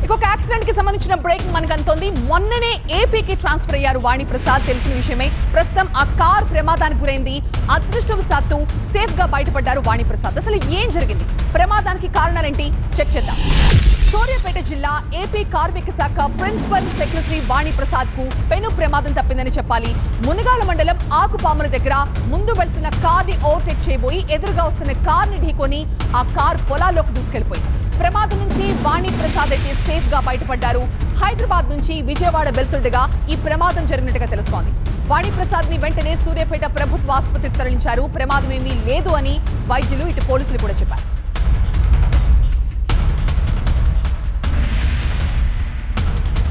ఇంకొక యాక్సిడెంట్ కి సంబంధించిన బ్రేకింగ్ మనకు అంతోంది మొన్ననే ఏపీకి ట్రాన్స్ఫర్ అయ్యారు వాణి ప్రసాద్ తెలిసిన విషయమే ప్రస్తుతం ఆ కార్ ప్రమాదానికి గురైంది అదృష్టవశాత్తు సేఫ్ గా బయటపడ్డారు వాణి ప్రసాద్ అసలు ఏం జరిగింది ప్రమాదానికి కారణాలేంటి చెక్ చేద్దాం సూర్యాపేట జిల్లా ఏపీ కార్మిక శాఖ ప్రిన్సిపల్ సెక్రటరీ వాణి ప్రసాద్ కు పెను ప్రమాదం తప్పిందని చెప్పాలి మునగాల మండలం ఆకుపాముల దగ్గర ముందు వెళ్తున్న కార్ ని ఓవర్టేక్ చేయబోయి ఎదురుగా వస్తున్న కార్ ని ఢీకొని ఆ కార్ పొలాల్లోకి దూసుకెళ్లిపోయింది ప్రమాదం నుంచి వాణి ప్రసాద్ అయితే సేఫ్ గా బయటపడ్డారు హైదరాబాద్ నుంచి విజయవాడ వెళ్తుండగా ఈ ప్రమాదం జరిగినట్టుగా తెలుస్తోంది వాణి ప్రసాద్ ని వెంటనే సూర్యాపేట ప్రభుత్వ ఆసుపత్రికి తరలించారు ప్రమాదం ఏమీ లేదు అని వైద్యులు ఇటు పోలీసులు కూడా చెప్పారు